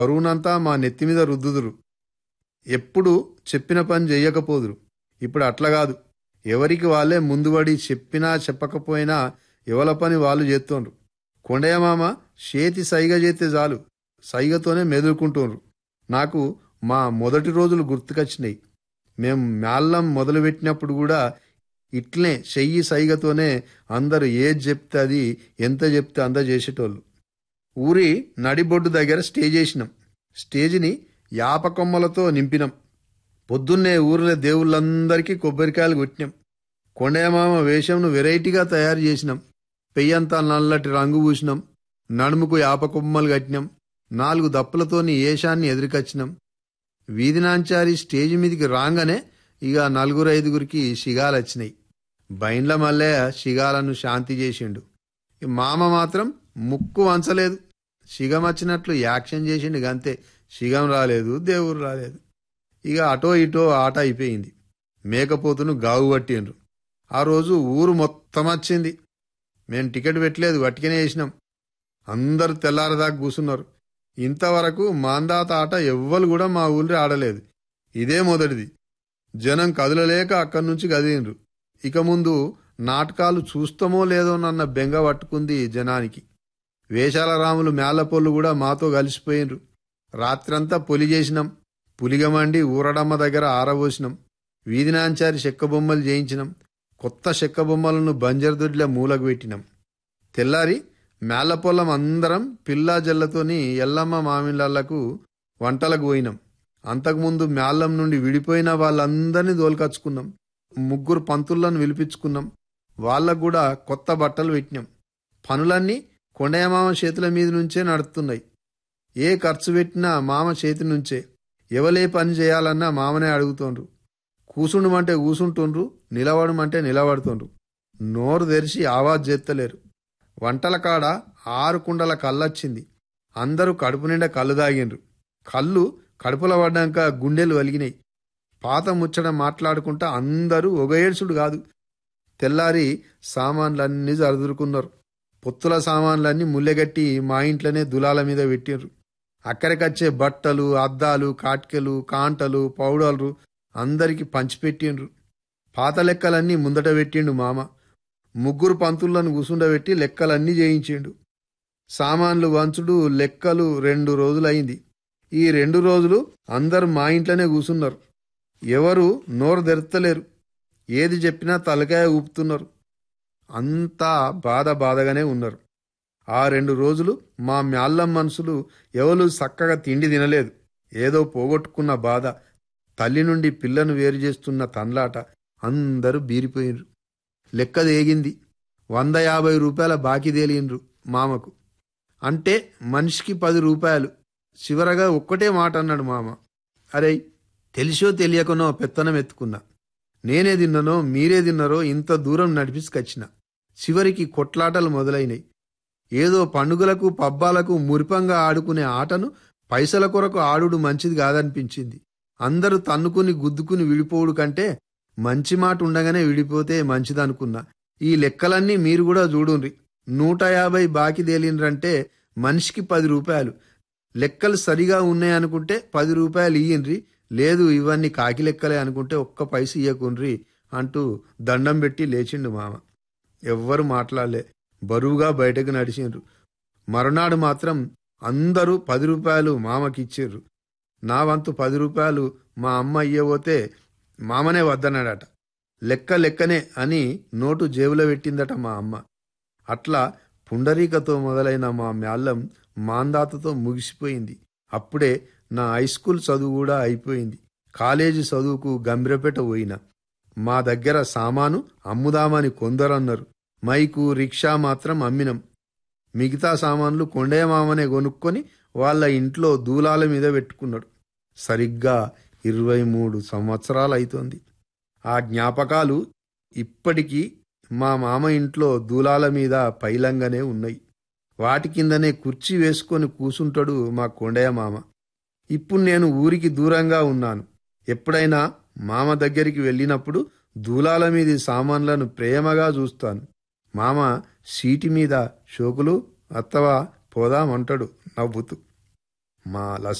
బరువునంతా మా నెత్తి మీద రుద్దుదురు ఎప్పుడు చెప్పిన పని చెయ్యకపోదురు ఇప్పుడు అట్లా కాదు ఎవరికి వాళ్ళే ముందుబడి చెప్పినా చెప్పకపోయినా ఎవల పని వాళ్ళు చేస్తోండ్రు కొండయ్య మామ చేతి సైగ చేస్తే చాలు సైగతోనే మెదులుకుంటుండ్రు నాకు మా మొదటి రోజులు గుర్తుకొచ్చినాయి మేం మేళ్ళం మొదలుపెట్టినప్పుడు కూడా ఇట్లే చెయ్యి సైగతోనే అందరు ఏది చెప్తే అది ఎంత చెప్తే అంత చేసేటోళ్ళు ఊరి నడిబొడ్డు దగ్గర స్టేజ్ వేసినాం స్టేజిని యాపకొమ్మలతో నింపినాం పొద్దున్నే ఊరిలో దేవుళ్ళందరికీ కొబ్బరికాయలు కొట్టినాం కొండయమామ వేషంను వెరైటీగా తయారు చేసినాం పెయ్యంతా నల్లటి రంగు పూసినాం నడుముకు యాపకొమ్మలు కట్టినాం నాలుగు దప్పులతోని ఏషాన్ని ఎదురుకొచ్చినాం వీధినాంచారి స్టేజ్ మీదికి రాగానే ఇక నలుగురు ఐదుగురికి షిగాలు వచ్చినాయి బైండ్ల మల్లయ్య షిగాలను శాంతి చేసిండు ఈ మామ మాత్రం ముక్కు వంచలేదు షిగం వచ్చినట్లు యాక్షన్ చేసిండు గంతే షిగం రాలేదు దేవుడు రాలేదు ఇక అటో ఇటో ఆట అయిపోయింది మేకపోతును గావు పట్టిండ్రు ఆ రోజు ఊరు మొత్తం వచ్చింది మేం టికెట్ పెట్టలేదు వట్టికనే వేసినాం అందరు తెల్లారదాకా కూసున్నారు ఇంతవరకు మాందాత ఆట ఎవ్వరు కూడా మా ఊళ్ళో ఆడలేదు ఇదే మొదటిది జనం కదలలేక అక్కడి నుంచి కదిలిండ్రు ఇక ముందు నాటకాలు చూస్తామో లేదోనన్న బెంగ పట్టుకుంది జనానికి వేషాల రాములు మేళ్ళపొల్లు కూడా మాతో కలిసిపోయినరు రాత్రంతా పొలి చేసినాం పులిగమండి ఊరడమ్మ దగ్గర ఆరబోసినాం వీధినాంచారి చెక్క బొమ్మలు చేయించినాం కొత్త చెక్క బొమ్మలను బంజరదొడ్ల మూలకు పెట్టినాం తెల్లారి మేళ్ళపొల్లం అందరం పిల్లా జల్లతోని ఎల్లమ్మ మామిళ్ళకు వంటలకు పోయినాం అంతకుముందు మేళ్ళం నుండి విడిపోయిన వాళ్ళందరినీ దోలుకచ్చుకున్నాం ముగ్గురు పంతులను పిలిపించుకున్నాం వాళ్ళకు కూడా కొత్త బట్టలు పెట్టినాం పనులన్నీ కొండయ్య మామ చేతుల మీద నుంచే నడుస్తున్నాయి ఏ ఖర్చు పెట్టినా మామ చేతి నుంచే ఎవలే పని చేయాలన్నా మామనే అడుగుతుండ్రు కూసుండమంటే కూసుంటుండ్రు నిలబడమంటే నిలబడుతుండ్రు నోరు తెరిచి ఆవాజ్ చేస్తలేరు వంటల కాడ ఆరు కుండల కళ్ళొచ్చింది అందరూ కడుపు నిండా కళ్ళు తాగిండ్రు కళ్ళు కడుపులో పడ్డాక గుండెలు వలిగినాయి పాత ముచ్చట మాట్లాడుకుంటా అందరూ ఒక ఏడ్చుడు కాదు తెల్లారి సామాన్లన్నీ జరుదురుకున్నారు పొత్తుల సామాన్లన్నీ ముల్లెగట్టి మా ఇంట్లోనే దులాల మీద పెట్టిండ్రు అక్కడికచ్చే బట్టలు అద్దాలు కాట్కెలు కాంటలు పౌడర్లు అందరికి పంచిపెట్టిండ్రు పాత లెక్కలన్నీ ముందట పెట్టిండు మామ ముగ్గురు పంతులను కూసుండబెట్టి లెక్కలన్నీ చేయించిండు సామాన్లు వంచుడు లెక్కలు రెండు రోజులైంది ఈ రెండు రోజులు అందరు మా ఇంట్లోనే కూసున్నారు ఎవరు నోరు తెరతలేరు ఏది చెప్పినా తలకాయ ఊపుతున్నారు అంతా బాధ బాధగానే ఉన్నారు ఆ రెండు రోజులు మా మ్యాళ్ళం మనుషులు ఎవరు చక్కగా తిండి తినలేదు ఏదో పోగొట్టుకున్న బాధ తల్లి నుండి పిల్లను వేరు చేస్తున్న తన్లాట అందరూ బీరిపోయినరు లెక్క దేగింది వంద యాభై రూపాయల బాకీ తేలిండ్రు మామకు అంటే మనిషికి పది రూపాయలు చివరగా ఒక్కటే మాట అన్నాడు మామ అరే తెలిసో తెలియకనో పెత్తనం ఎత్తుకున్నా నేనే తిన్ననో మీరే తిన్నారో ఇంత దూరం నడిపించుకొచ్చిన చివరికి కొట్లాటలు మొదలైనయి ఏదో పండుగలకు పబ్బాలకు మురిపంగా ఆడుకునే ఆటను పైసల కొరకు ఆడుడు మంచిది కాదనిపించింది అందరూ తన్నుకుని గుద్దుకుని విడిపోవుడు కంటే మంచి మాట ఉండగానే విడిపోతే మంచిదనుకున్నా ఈ లెక్కలన్నీ మీరు కూడా చూడుండ్రి నూట యాభై బాకి తేలిండ్రంటే మనిషికి పది రూపాయలు లెక్కలు సరిగా ఉన్నాయనుకుంటే పది రూపాయలు ఇయ్యండ్రి లేదు ఇవన్నీ కాకి లెక్కలే అనుకుంటే ఒక్క పైస ఇయ్యకుండ్రి అంటూ దండం పెట్టి లేచిండు మామ ఎవ్వరు మాట్లాడలే బరువుగా బయటకు నడిచిండ్రు మరునాడు మాత్రం అందరూ పది రూపాయలు మామకిచ్చిర్రు నా వంతు పది రూపాయలు మా అమ్మ ఇయ్యబోతే మామనే వద్దన్నాడట లెక్క లెక్కనే అని నోటు జేబులో పెట్టిందట మా అమ్మ అట్లా పుండరీకతో మొదలైన మా మ్యాళ్ళం మాందాతతో ముగిసిపోయింది అప్పుడే నా హై స్కూల్ చదువు కూడా అయిపోయింది కాలేజీ చదువుకు గంభీరపేట పోయినా మా దగ్గర సామాను అమ్ముదామని కొందరన్నారు మైకు రిక్షా మాత్రం అమ్మినం మిగతా సామాన్లు కొండయ్య మామనే కొనుక్కొని వాళ్ళ ఇంట్లో దూలాల మీద పెట్టుకున్నాడు సరిగ్గా ఇరవై మూడు సంవత్సరాలు అవుతోంది ఆ జ్ఞాపకాలు ఇప్పటికీ మా మామ ఇంట్లో దూలాల మీద పైలంగానే ఉన్నాయి వాటి కిందనే కుర్చీ వేసుకొని కూసుంటాడు మా కొండయ్య మామ ఇప్పుడు నేను ఊరికి దూరంగా ఉన్నాను ఎప్పుడైనా మామ దగ్గరికి వెళ్ళినప్పుడు దూలాల మీది సామాన్లను ప్రేమగా చూస్తాను మామ సీటి మీద షోకులు అత్తవా పోదామంటాడు నవ్వుతూ మా